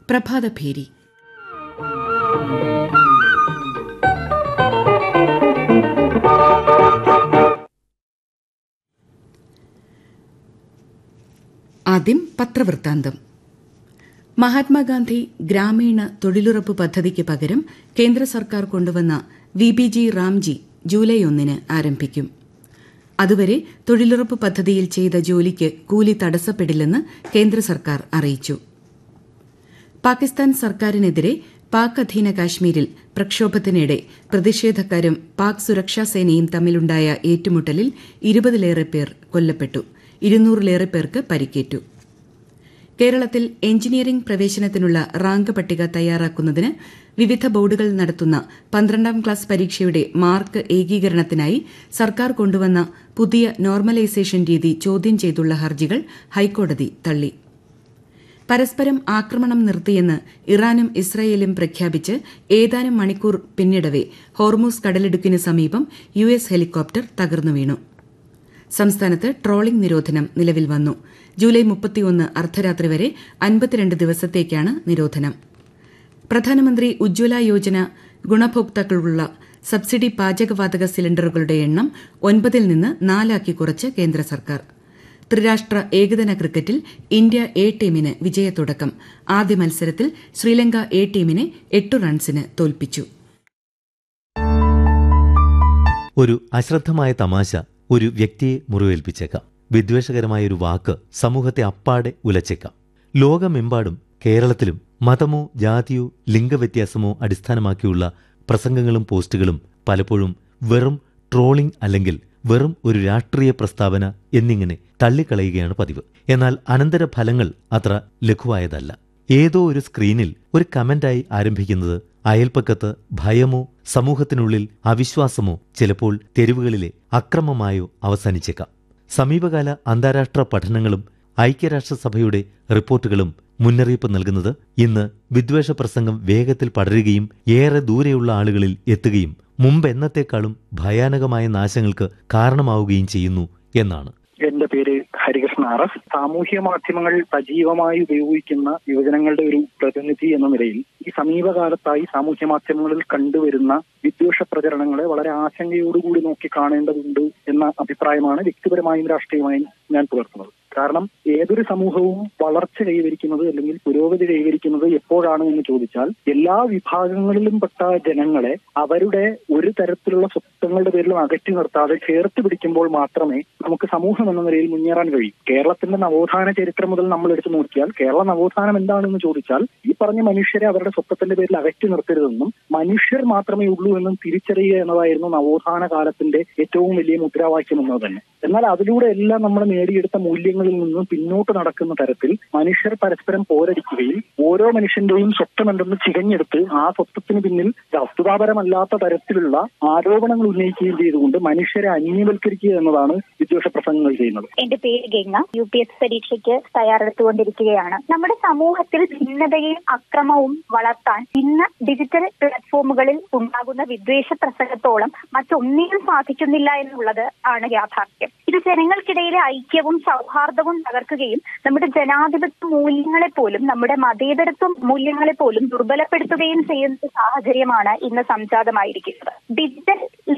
പ്രഭാതഭേരി ആദ്യം പത്രവൃത്താന്തം മഹാത്മാഗാന്ധി ഗ്രാമീണ തൊഴിലുറപ്പ് പദ്ധതിക്ക് പകരം കേന്ദ്ര സർക്കാർ കൊണ്ടുവന്ന V B G Ramji July ഒന്നിന് ആരംഭിക്കും അതുവരെ തൊഴിലുറപ്പ് പദ്ധതിയിൽ ചെയ്ത ജോലിക്ക് കൂലി തടസ്സപ്പെടില്ലെന്ന് കേന്ദ്ര സർക്കാർ അറിയിച്ചു പാകിസ്ഥാൻ സർക്കാരിനെതിരെ പാക് അധീന കാശ്മീരിൽ പ്രക്ഷോഭത്തിനിടെ പ്രതിഷേധക്കാരും പാക് സുരക്ഷാ സേനയും തമ്മിലുണ്ടായ ഏറ്റുമുട്ടലിൽ ഇരുപതിലേറെ പേർ കൊല്ലപ്പെട്ടു ഇരുന്നൂറിലേറെ പേർക്ക് പരിക്കേറ്റു കേരളത്തിൽ എഞ്ചിനീയറിംഗ് പ്രവേശനത്തിനുള്ള റാങ്ക് പട്ടിക തയ്യാറാക്കുന്നതിന് വിവിധ ബോർഡുകൾ നടത്തുന്ന പന്ത്രണ്ടാം ക്ലാസ് പരീക്ഷയുടെ മാർക്ക് ഏകീകരണത്തിനായി സർക്കാർ കൊണ്ടുവന്ന പുതിയ നോർമലൈസേഷൻ രീതി ചോദ്യം ചെയ്തുള്ള ഹർജികൾ ഹൈക്കോടതി തള്ളി പരസ്പരം ആക്രമണം നിർത്തിയെന്ന് ഇറാനും ഇസ്രായേലും പ്രഖ്യാപിച്ച് ഏതാനും മണിക്കൂർ പിന്നിടവെ ഹോർമൂസ് കടലിടുക്കിന് സമീപം യു എസ് ഹെലികോപ്റ്റർ തകർന്നു വീണു സംസ്ഥാനത്ത് ട്രോളിംഗ് നിരോധനം നിലവിൽ വന്നു ജൂലൈ മുപ്പത്തിയൊന്ന് അർദ്ധരാത്രി വരെ അൻപത്തിരണ്ട് ദിവസത്തേക്കാണ് നിരോധനം പ്രധാനമന്ത്രി ഉജ്ജ്വല യോജന ഗുണഭോക്താക്കളുള്ള സബ്സിഡി പാചകവാതക സിലിണ്ടറുകളുടെ എണ്ണം ഒൻപതിൽ നിന്ന് നാലാക്കി കുറച്ച് കേന്ദ്ര സർക്കാർ ത്രിരാഷ്ട്ര ഏകദിന ക്രിക്കറ്റിൽ ഇന്ത്യ എ ടീമിന് വിജയത്തുടക്കം ആദ്യ മത്സരത്തിൽ ശ്രീലങ്ക എ ടീമിനെ എട്ടു റൺസിന് തോൽപ്പിച്ചു ഒരു അശ്രദ്ധമായ തമാശ ഒരു വ്യക്തിയെ മുറിവേൽപ്പിച്ചേക്കാം വിദ്വേഷകരമായ ഒരു വാക്ക് സമൂഹത്തെ അപ്പാടെ ഉലച്ചേക്കാം ലോകമെമ്പാടും കേരളത്തിലും മതമോ ജാതിയോ ലിംഗവ്യത്യാസമോ അടിസ്ഥാനമാക്കിയുള്ള പ്രസംഗങ്ങളും പോസ്റ്റുകളും പലപ്പോഴും വെറും ട്രോളിംഗ് അല്ലെങ്കിൽ വെറും ഒരു രാഷ്ട്രീയ പ്രസ്താവന എന്നിങ്ങനെ തള്ളിക്കളയുകയാണ് പതിവ് എന്നാൽ അനന്തരഫലങ്ങൾ അത്ര ലഘുവായതല്ല ഏതോ ഒരു സ്ക്രീനിൽ ഒരു കമന്റായി ആരംഭിക്കുന്നത് അയൽപ്പക്കത്ത് ഭയമോ സമൂഹത്തിനുള്ളിൽ അവിശ്വാസമോ ചിലപ്പോൾ തെരുവുകളിലെ അക്രമമായോ അവസാനിച്ചേക്കാം സമീപകാല അന്താരാഷ്ട്ര പഠനങ്ങളും ഐക്യരാഷ്ട്രസഭയുടെ റിപ്പോർട്ടുകളും മുന്നറിയിപ്പ് നൽകുന്നത് ഇന്ന് വിദ്വേഷ പ്രസംഗം വേഗത്തിൽ പടരുകയും ഏറെ ദൂരെയുള്ള ആളുകളിൽ എത്തുകയും മുമ്പെന്നത്തെക്കാളും ഭയാനകമായ നാശങ്ങൾക്ക് കാരണമാവുകയും ചെയ്യുന്നു എന്നാണ് എന്റെ പേര് ഹരികൃഷ്ണ ആർ എസ് സാമൂഹ്യ മാധ്യമങ്ങൾ സജീവമായി ഉപയോഗിക്കുന്ന യുവജനങ്ങളുടെ ഒരു പ്രതിനിധി എന്ന നിലയിൽ ഈ സമീപകാലത്തായി സാമൂഹ്യ മാധ്യമങ്ങളിൽ കണ്ടുവരുന്ന വിദ്വേഷ പ്രചരണങ്ങളെ വളരെ ആശങ്കയോടുകൂടി നോക്കി കാണേണ്ടതുണ്ട് എന്ന അഭിപ്രായമാണ് വ്യക്തിപരമായും രാഷ്ട്രീയമായും ഞാൻ പുലർത്തുന്നത് കാരണം ഏതൊരു സമൂഹവും വളർച്ച കൈവരിക്കുന്നത് അല്ലെങ്കിൽ പുരോഗതി കൈവരിക്കുന്നത് എപ്പോഴാണ് എന്ന് ചോദിച്ചാൽ എല്ലാ വിഭാഗങ്ങളിലും പെട്ട ജനങ്ങളെ അവരുടെ ഒരു തരത്തിലുള്ള സ്വത്വങ്ങളുടെ പേരിലും അകറ്റി നിർത്താതെ ചേർത്ത് പിടിക്കുമ്പോൾ മാത്രമേ നമുക്ക് സമൂഹം എന്ന നിലയിൽ മുന്നേറാൻ കഴിയും കേരളത്തിന്റെ നവോത്ഥാന ചരിത്രം മുതൽ നമ്മൾ എടുത്തു നോക്കിയാൽ കേരള നവോത്ഥാനം എന്താണെന്ന് ചോദിച്ചാൽ ഈ പറഞ്ഞ മനുഷ്യരെ അവരുടെ സ്വത്വത്തിന്റെ പേരിൽ അകറ്റി നിർത്തരുതെന്നും മനുഷ്യർ മാത്രമേ ഉള്ളൂ എന്നും തിരിച്ചറിയുക എന്നതായിരുന്നു നവോത്ഥാന കാലത്തിന്റെ ഏറ്റവും വലിയ മുദ്രാവാക്യം എന്നത് തന്നെ എന്നാൽ അതിലൂടെ എല്ലാം നമ്മൾ നേടിയെടുത്ത മൂല്യങ്ങളിൽ നിന്നും പിന്നോട്ട് നടക്കുന്ന തരത്തിൽ മനുഷ്യർ പരസ്പരം പോരടിക്കുകയും ഓരോ മനുഷ്യന്റെയും സ്വത്വമെന്തെന്ന് ചികഞ്ഞെടുത്ത് ആ സ്വത്വത്തിന് പിന്നിൽ വസ്തുതാപരമല്ലാത്ത തരത്തിലുള്ള ആരോപണങ്ങൾ ഉന്നയിക്കുകയും ചെയ്തുകൊണ്ട് മനുഷ്യരെ അന്യവൽക്കരിക്കുക എന്നതാണ് വിദ്വേഷ പ്രസംഗങ്ങൾ ചെയ്യുന്നത് എന്റെ പേര് ഗംഗ യു പി എസ് പരീക്ഷയ്ക്ക് തയ്യാറെടുത്തുകൊണ്ടിരിക്കുകയാണ് നമ്മുടെ സമൂഹത്തിൽ ഭിന്നതയും അക്രമവും വളർത്താൻ ഇന്ന് ഡിജിറ്റൽ പ്ലാറ്റ്ഫോമുകളിൽ ഉണ്ടാകുന്ന വിദ്വേഷ പ്രസംഗത്തോളം മറ്റൊന്നിനും സാധിക്കുന്നില്ല എന്നുള്ളത് ആണ് യാഥാർത്ഥ്യം ഇത് ജനങ്ങൾക്കിടയിലെ ഐക്യവും സൗഹാർദ്ദവും തകർക്കുകയും നമ്മുടെ ജനാധിപത്യ മൂല്യങ്ങളെ പോലും നമ്മുടെ മതേതരത്വ മൂല്യങ്ങളെ പോലും ദുർബലപ്പെടുത്തുകയും ചെയ്യുന്ന സാഹചര്യമാണ് ഇന്ന് സംജാതമായിരിക്കുന്നത് ഡിജിറ്റൽ